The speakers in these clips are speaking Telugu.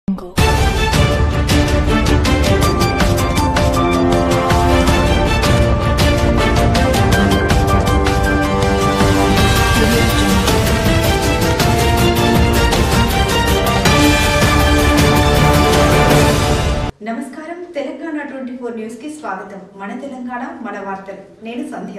నమస్కారం తెలంగాణ ట్వంటీ ఫోర్ న్యూస్ కి స్వాగతం మన తెలంగాణ మన వార్తలు నేను సంధ్య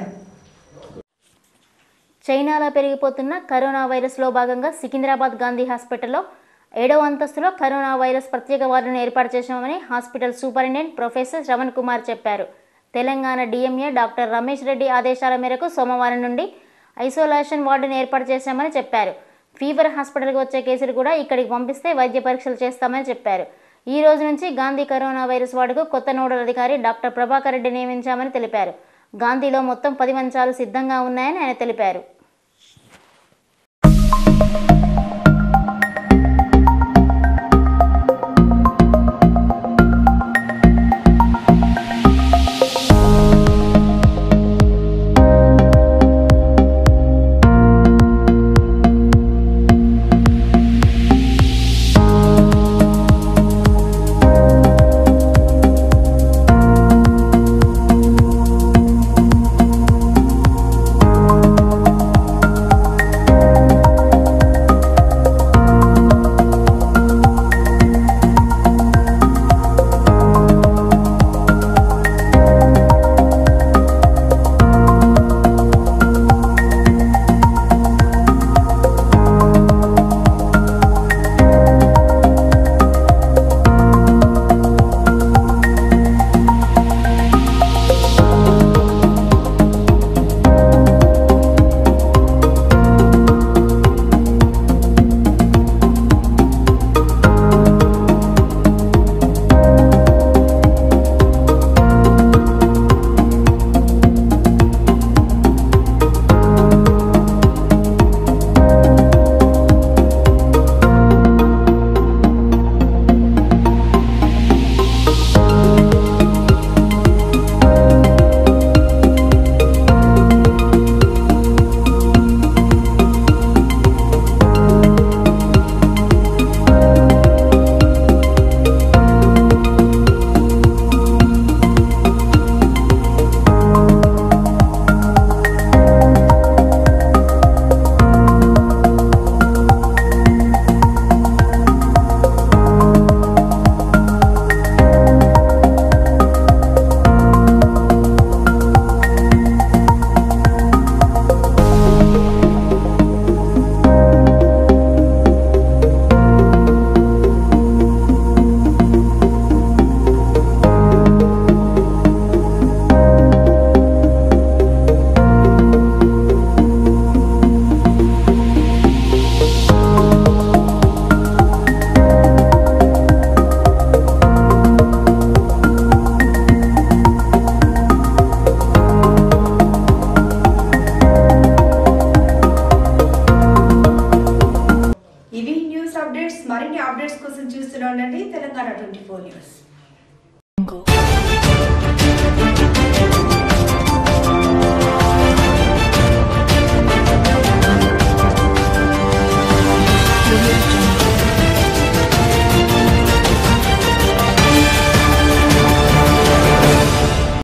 చైనాలో పెరిగిపోతున్న కరోనా వైరస్లో భాగంగా సికింద్రాబాద్ గాంధీ హాస్పిటల్లో ఏడవ అంతస్తులో కరోనా వైరస్ ప్రత్యేక వార్డును ఏర్పాటు చేశామని hospital superintendent professor Shravan Kumar చెప్పారు తెలంగాణ డిఎంఏ డాక్టర్ రమేష్ రెడ్డి ఆదేశాల మేరకు సోమవారం నుండి ఐసోలేషన్ వార్డును ఏర్పాటు చేశామని చెప్పారు ఫీవర్ హాస్పిటల్కి వచ్చే కేసులు కూడా ఇక్కడికి పంపిస్తే వైద్య పరీక్షలు చేస్తామని చెప్పారు ఈ రోజు నుంచి గాంధీ కరోనా వైరస్ వార్డుకు కొత్త నోడల్ అధికారి డాక్టర్ ప్రభాకర్ రెడ్డి నియమించామని తెలిపారు గాంధీలో మొత్తం పది మంచాలు సిద్ధంగా ఉన్నాయని ఆయన తెలిపారు